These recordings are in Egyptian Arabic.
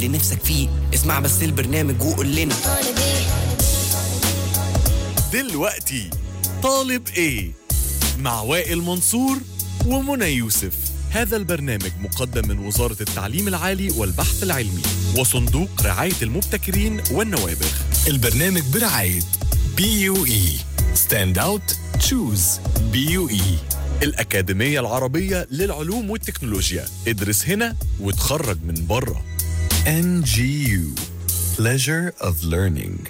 اللي نفسك فيه اسمع بس البرنامج وقول لنا دلوقتي طالب ايه مع وائل منصور ومنى يوسف هذا البرنامج مقدم من وزارة التعليم العالي والبحث العلمي وصندوق رعاية المبتكرين والنوابغ البرنامج برعاية بي يو اي ستاند اوت تشوز بي يو اي الأكاديمية العربية للعلوم والتكنولوجيا ادرس هنا وتخرج من بره ان جي يو pleasure of learning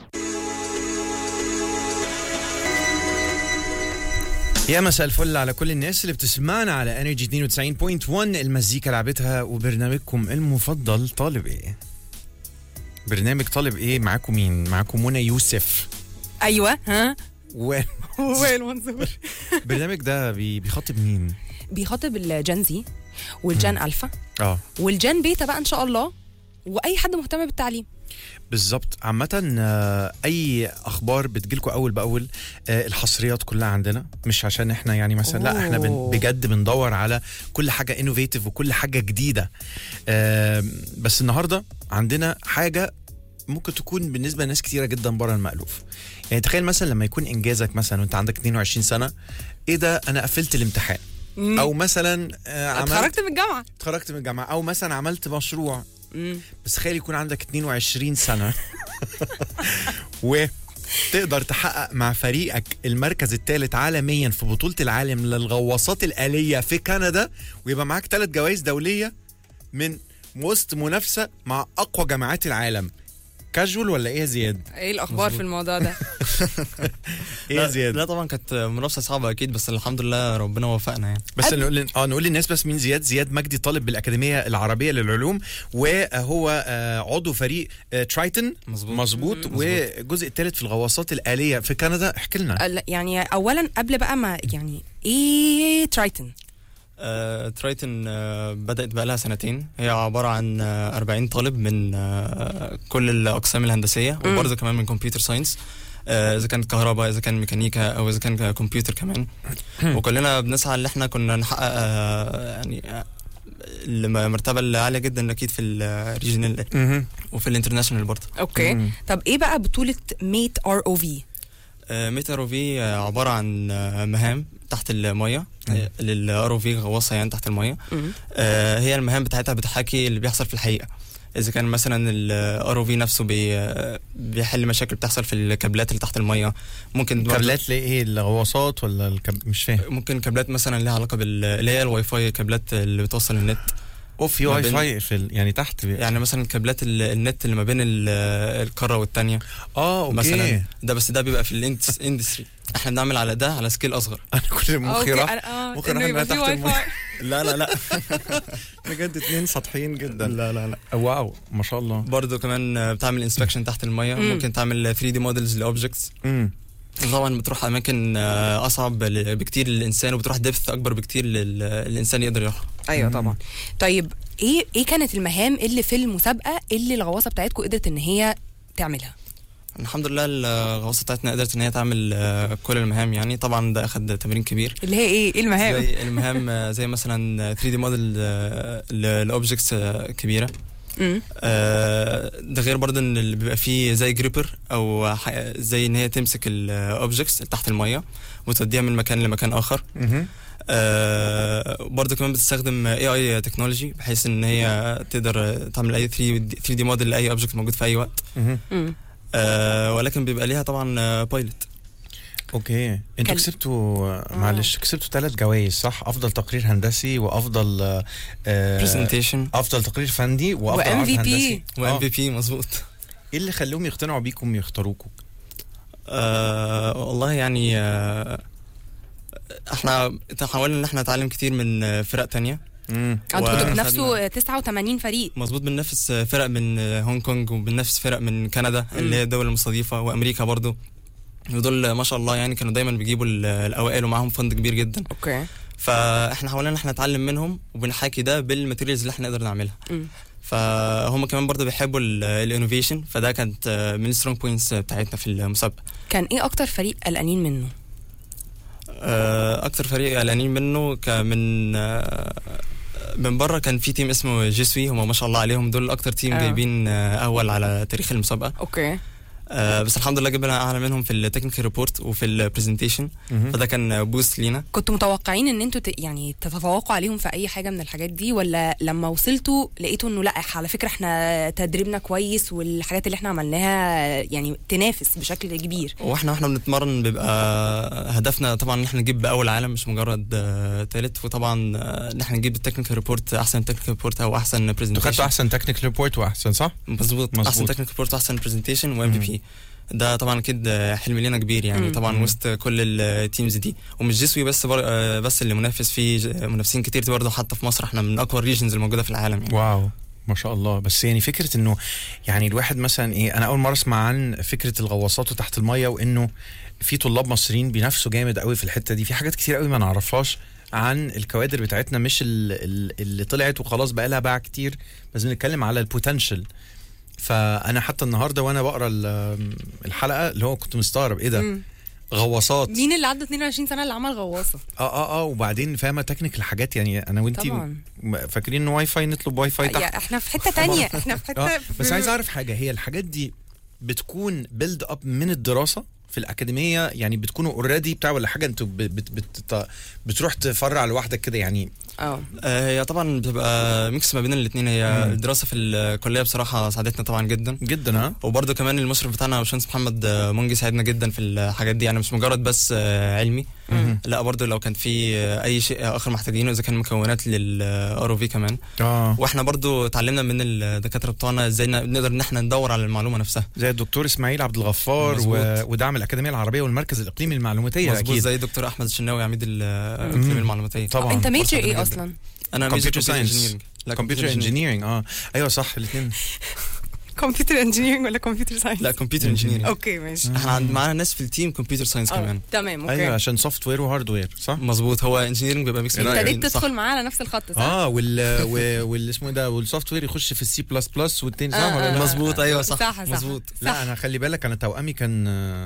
يا مساء الفل على كل الناس اللي بتسمعنا على انرجي 92.1 المزيكا لعبتها وبرنامجكم المفضل طالب ايه برنامج طالب ايه معاكم مين معاكم منى يوسف ايوه ها و... وائل منصور البرنامج ده بي... بيخاطب مين بيخاطب الجان زي والجان الفا اه والجان بيتا بقى ان شاء الله واي حد مهتم بالتعليم بالظبط عامة آه، أي أخبار بتجيلكوا أول بأول آه، الحصريات كلها عندنا مش عشان إحنا يعني مثلا لا إحنا بن- أوه. بجد بندور على كل حاجة انوفيتيف وكل حاجة جديدة آه، بس النهاردة عندنا حاجة ممكن تكون بالنسبة لناس كتيرة جدا بره المألوف يعني تخيل مثلا لما يكون إنجازك مثلا وأنت عندك 22 سنة إيه ده أنا قفلت الامتحان أو مثلا آه، عملت اتخرجت من الجامعه اتخرجت من الجامعة أو مثلا عملت مشروع مم. بس تخيل يكون عندك 22 سنة وتقدر تحقق مع فريقك المركز الثالث عالميا في بطولة العالم للغواصات الآلية في كندا ويبقى معاك ثلاث جوائز دولية من وسط منافسة مع أقوى جامعات العالم كاجوال ولا ايه يا زياد؟ ايه الاخبار في الموضوع ده ايه يا لا, زياد؟ لا طبعا كانت منافسه صعبه اكيد بس الحمد لله ربنا وفقنا يعني بس نقول اه نقول للناس بس مين زياد زياد مجدي طالب بالاكاديميه العربيه للعلوم وهو آه، عضو فريق آه، ترايتن مظبوط. مظبوط والجزء الثالث في الغواصات الاليه في كندا احكي لنا ال- يعني اولا قبل بقى ما يعني ايه ترايتن آه ترايتن آه بدات بقى لها سنتين هي عباره عن آه 40 طالب من آه كل الاقسام الهندسيه مم. وبرضه كمان من كمبيوتر ساينس آه اذا كان كهرباء اذا كان ميكانيكا او اذا كان كمبيوتر كمان وكلنا بنسعى ان احنا كنا نحقق آه يعني آه، المرتبه العاليه جدا اكيد في الريجنال مهم. وفي الانترناشونال برضه اوكي مم. طب ايه بقى بطوله ميت ار او في ميتا رو في عباره عن آه، مهام تحت الميه للار او في غواصه يعني تحت الميه آه، هي المهام بتاعتها بتحاكي اللي بيحصل في الحقيقه اذا كان مثلا الار او في نفسه بي آه، بيحل مشاكل بتحصل في الكابلات اللي تحت الميه ممكن برضه- كابلات ليه ايه الغواصات ولا الكب... مش فاهم ممكن كابلات مثلا لها علاقه بال اللي هي الواي فاي كابلات اللي بتوصل النت اوف في ما واي بين- فاي في ال... يعني تحت بي... يعني مثلا كابلات ال- النت اللي ما بين ال- القاره والتانيه اه اوكي مثلا ده بس ده بيبقى في الاندستري احنا بنعمل على ده على سكيل اصغر انا كل مخي راح اه ممكن انه راح يبقى تحت في واي المية. فاي لا لا لا بجد اتنين سطحيين جدا لا لا لا واو ما شاء الله برضه كمان آه، بتعمل انسبكشن تحت الميه مم. ممكن تعمل 3 دي موديلز لاوبجكتس امم طبعا بتروح اماكن آه، اصعب ل- بكتير للانسان وبتروح ديبث اكبر بكتير لل- الانسان يقدر يروح ايوه طبعا طيب ايه ايه كانت المهام اللي في المسابقه اللي الغواصه بتاعتكم قدرت ان هي تعملها الحمد لله الغواصه بتاعتنا قدرت ان هي تعمل آه، كل المهام يعني طبعا ده اخد تمرين كبير اللي هي ايه ايه المهام زي المهام آه، زي مثلا 3 دي موديل لاوبجكتس كبيره مم. آه، ده غير برضه ان اللي بيبقى فيه زي جريبر او ح- زي ان هي تمسك الاوبجكتس تحت الميه وتوديها من مكان لمكان اخر مهم. آه برضه كمان بتستخدم اي اي تكنولوجي بحيث ان هي تقدر تعمل اي 3 دي موديل لاي اوبجكت موجود في اي وقت مهم. مم. آه ولكن بيبقى ليها طبعا بايلوت اوكي انتوا كان- كسبتوا معلش كسبتوا ثلاث جوائز صح افضل تقرير هندسي وافضل آه، آه، برزنتيشن افضل تقرير فندي وافضل و عرض MVP. هندسي وام آه. في بي مظبوط ايه اللي خلوهم يقتنعوا بيكم يختاروكم آه والله يعني آه احنا حاولنا ان احنا نتعلم كتير من آه، فرق تانية امم انتوا كنتوا وخدنا- بتنافسوا 89 فريق مظبوط بننافس آه، فرق من آه، هونج كونج وبننافس فرق من كندا اللي هي الدول المستضيفة وامريكا برضو ودول آه، ما شاء الله يعني كانوا دايما بيجيبوا ال- الاوائل ومعاهم فند كبير جدا اوكي فاحنا حاولنا ان احنا نتعلم منهم وبنحاكي ده بالماتيريالز اللي احنا نقدر نعملها مم. فهم كمان برضه بيحبوا الانوفيشن فده كانت آه، من السترونج بوينتس بتاعتنا في المسابقه كان ايه اكتر فريق قلقانين منه آه، اكتر فريق قلقانين منه كان من آه، من بره كان في تيم اسمه جيسوي هم ما شاء الله عليهم دول اكتر تيم آه. جايبين آه، اول على تاريخ المسابقه اوكي آه، بس الحمد لله جبنا اعلى منهم في التكنيكال ريبورت وفي البرزنتيشن فده كان بوست لينا كنتوا متوقعين ان انتوا ت- يعني تتفوقوا عليهم في اي حاجه من الحاجات دي ولا لما وصلتوا لقيتوا انه لا على فكره احنا تدريبنا كويس والحاجات اللي احنا عملناها يعني تنافس بشكل كبير واحنا واحنا بنتمرن بيبقى هدفنا طبعا ان احنا نجيب اول عالم مش مجرد آه، تالت وطبعا آه، ان احنا نجيب التكنيكال ريبورت احسن تكنيكال ريبورت او احسن انتوا خدتوا برزنتيشن احسن تكنيكال ريبورت واحسن صح؟ مظبوط مظبوط. احسن تكنيكال ريبورت واحسن برزنتيشن وام في بي ده طبعا اكيد آه، حلم لينا كبير يعني مم. طبعا وسط كل التيمز دي ومش جسوي بس بر... آه، بس اللي منافس فيه ج- منافسين كتير برضه حتى في مصر احنا من اقوى الريجنز الموجوده في العالم يعني واو ما شاء الله بس يعني فكره انه يعني الواحد مثلا ايه انا اول مره اسمع عن فكره الغواصات وتحت الميه وانه في طلاب مصريين بينافسوا جامد قوي في الحته دي في حاجات كتير قوي ما نعرفهاش عن الكوادر بتاعتنا مش ال- ال- اللي طلعت وخلاص بقى لها باع كتير بس بنتكلم على البوتنشال فانا حتى النهارده وانا بقرا ال- الحلقه اللي هو كنت مستغرب ايه ده مم. غواصات مين اللي عنده 22 سنه اللي عمل غواصه اه اه اه وبعدين فاهمه تكنيكال حاجات يعني انا وانتي طبعا م- فاكرين ان واي فاي نطلب واي فاي تحت يا احنا في حته تانية احنا في حته اه بس عايز اعرف حاجه هي الحاجات دي بتكون بيلد اب من الدراسه في الاكاديميه يعني بتكونوا اوريدي بتاع ولا حاجه انتوا بت بت بت بتروح تفرع لوحدك كده يعني اه آه، هي طبعا بتبقى ميكس ما بين الاثنين هي الدراسه في الكليه بصراحه ساعدتنا طبعا جدا جدا ها وبرده كمان المشرف بتاعنا باشمهندس محمد آه، منجي ساعدنا جدا في الحاجات دي يعني مش مجرد بس آه، علمي لا برده لو كان في آه، اي شيء اخر محتاجينه اذا كان مكونات للار او في كمان اه واحنا برضو اتعلمنا من الدكاتره بتوعنا ازاي ن- نقدر ان احنا ندور على المعلومه نفسها زي الدكتور اسماعيل عبد الغفار و... مظبوط. ودعم الاكاديميه العربيه والمركز الاقليمي للمعلوماتيه مظبوط اكيد زي دكتور احمد الشناوي عميد ال- الاقليم المعلوماتيه طبعا انت ميجر فرصة ايه جدا. اصلا انا ميجر كمبيوتر ساينس كمبيوتر انجينيرنج اه ايوه صح الاثنين كمبيوتر انجينيرنج ولا كمبيوتر ساينس لا كمبيوتر انجينيرنج اوكي ماشي احنا عند معانا ناس في التيم كمبيوتر ساينس آه، كمان تمام اوكي ايوه عشان سوفت وير وهاردوير صح مظبوط هو انجينيرنج بيبقى ميكس بين ابتديت الاتنين، صح. تدخل معاه على نفس الخط صح؟ اه وال و- واللي اسمه إيه ده والسوفت وير يخش في السي بلس بلس والتاني صح آه، ولا آه، لا؟ آه. مظبوط ايوه صح صح، صح. مظبوط لا انا خلي بالك انا توامي كان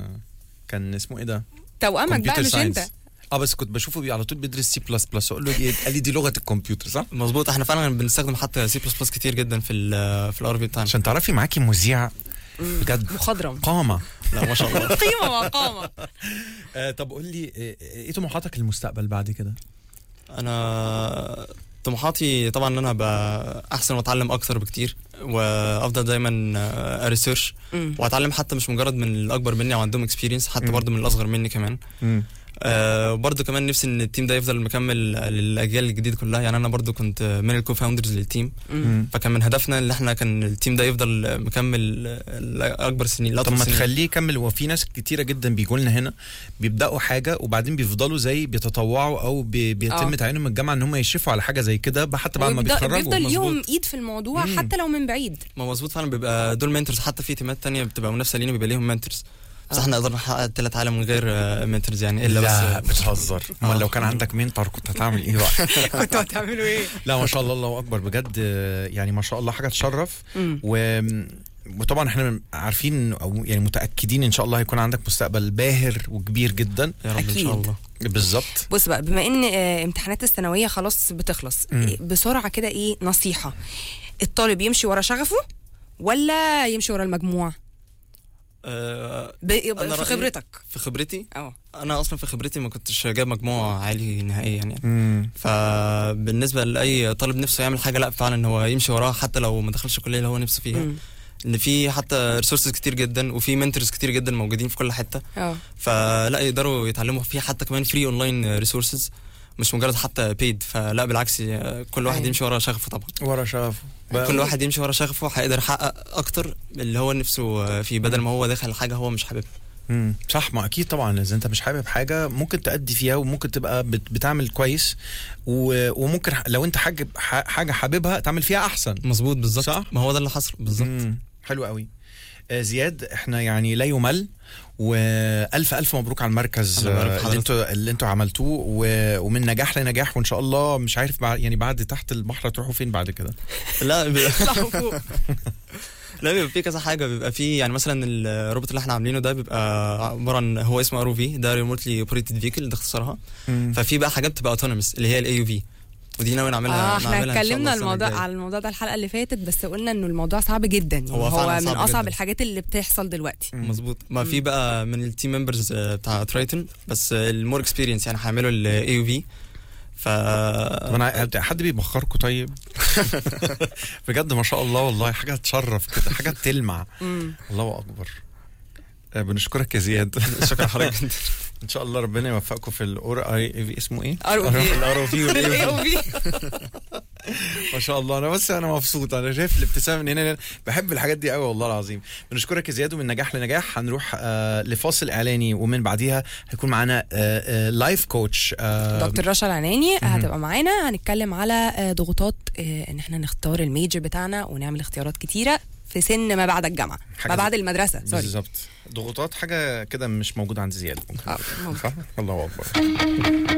كان اسمه ايه ده؟ توأمك بقى مش انت اه بس كنت بشوفه بي على طول بيدرس سي بلس بلس اقول له دي قال لي دي لغه الكمبيوتر صح؟ مظبوط احنا فعلا بنستخدم حتى سي بلس بلس كتير جدا في ال في الار في بتاعنا عشان تعرفي معاكي مذيع بجد مخضرم قامه لا ما شاء الله قيمه وقامه آه طب قول لي آه، ايه طموحاتك للمستقبل بعد كده؟ انا طموحاتي طبعا ان انا ابقى احسن واتعلم اكتر بكتير وافضل دايما اريسيرش مم. واتعلم حتى مش مجرد من الاكبر مني وعندهم اكسبيرينس حتى برضه من الاصغر مني كمان آه وبرضه كمان نفسي ان التيم ده يفضل مكمل للاجيال الجديده كلها يعني انا برضه كنت من الكو فاوندرز للتيم مم. فكان من هدفنا ان احنا كان التيم ده يفضل مكمل لاكبر سنين طب لاطول ما سنين تخليه يكمل هو في ناس كتيره جدا بيجوا لنا هنا بيبداوا حاجه وبعدين بيفضلوا زي بيتطوعوا او بي بيتم آه. تعيينهم من الجامعه ان هم يشرفوا على حاجه زي كده حتى بعد ما ويفضل- بيتخرجوا بيفضل ليهم مظبوط. ايد في الموضوع مم. حتى لو من بعيد ما مظبوط فعلا بيبقى دول منتورز حتى في تيمات تانية بتبقى منافسه لينا بيبقى ليهم منتورز بس آه. احنا قدرنا نحقق الثلاث عالم من غير منتورز يعني الا لا بس بتهزر امال لو كان عندك منتور كنت هتعمل ايه بقى كنتوا هتعملوا ايه؟ لا ما شاء الله الله اكبر بجد آه، يعني ما شاء الله حاجه تشرف مم. و وطبعا احنا عارفين او يعني متاكدين ان شاء الله هيكون عندك مستقبل باهر وكبير جدا يا رب ان أكيد. شاء الله بالظبط بص بقى بما ان آه، امتحانات الثانويه خلاص بتخلص مم. إيه، بسرعه كده ايه نصيحه الطالب يمشي ورا شغفه ولا يمشي ورا المجموع آه، ب... أنا في رأيي- خبرتك في خبرتي اه انا اصلا في خبرتي ما كنتش جايب مجموع عالي نهائيا يعني مم. فبالنسبه لاي طالب نفسه يعمل حاجه لا فعلا ان هو يمشي وراها حتى لو ما دخلش الكليه اللي هو نفسه فيها مم. ان في حتى ريسورسز كتير جدا وفي منتورز كتير جدا موجودين في كل حته اه فلا يقدروا يتعلموا في حتى كمان فري اونلاين ريسورسز مش مجرد حتى بيد فلا بالعكس كل واحد أيوة. يمشي ورا شغفه طبعا ورا شغفه كل واحد يمشي ورا شغفه هيقدر يحقق اكتر اللي هو نفسه فيه بدل ما هو داخل حاجه هو مش حاببها مم. صح ما اكيد طبعا اذا انت مش حابب حاجه ممكن تأدي فيها وممكن تبقى بت- بتعمل كويس و... وممكن ح- لو انت حاجه ح- حاجه حاببها تعمل فيها احسن مظبوط بالظبط صح؟ ما هو ده اللي حصل بالظبط مم. حلو قوي آه زياد احنا يعني لا يمل والف الف مبروك على المركز الله يبارك آه، اللي حضرتك. انتوا اللي انتوا عملتوه و... ومن نجاح لنجاح وان شاء الله مش عارف بعد يعني بعد تحت البحر تروحوا فين بعد كده لا بيبقى طلعوا فوق لا بيبقى في كذا حاجه بيبقى في يعني مثلا الروبوت اللي احنا عاملينه ده بيبقى عباره عن هو اسمه ار في ده ريموتلي اوبريتد فيكل ده اختصارها ففي بقى حاجات بتبقى اوتونومس اللي هي الاي يو في ودي ناوي نعملها اه احنا نعملها إن شاء اتكلمنا الله السنة الموضوع الجاية. على الموضوع ده الحلقه اللي فاتت بس قلنا انه الموضوع صعب جدا يعني هو هو, فعلاً من صعب اصعب جداً. الحاجات اللي بتحصل دلوقتي مظبوط ما في بقى من التيم ممبرز بتاع ترايتن بس المور اكسبيرينس يعني هيعملوا الاي يو في ف طب انا حد بيبخركم طيب بجد ما شاء الله والله حاجه تشرف كده حاجه تلمع الله اكبر آه، بنشكرك يا زياد شكرا حضرتك جدا ان شاء الله ربنا يوفقكم في الاور اي في اسمه ايه؟ ROV. الار او في الاي او في ما شاء الله انا بس انا مبسوط انا شايف الابتسامه من هنا لهنا. بحب الحاجات دي قوي والله العظيم بنشكرك يا زياد ومن نجاح لنجاح هنروح آه لفاصل اعلاني ومن بعديها هيكون معانا آه آه لايف كوتش آه دكتور رشا العناني هتبقى معانا هنتكلم على آه، ضغوطات آه، ان احنا نختار الميجر بتاعنا ونعمل اختيارات كتيره في سن ما بعد الجامعه حاجة ما زي- بعد المدرسه سوري بالظبط ضغوطات حاجه كده مش موجوده عند زياد ممكن آه، ممكن. صح الله اكبر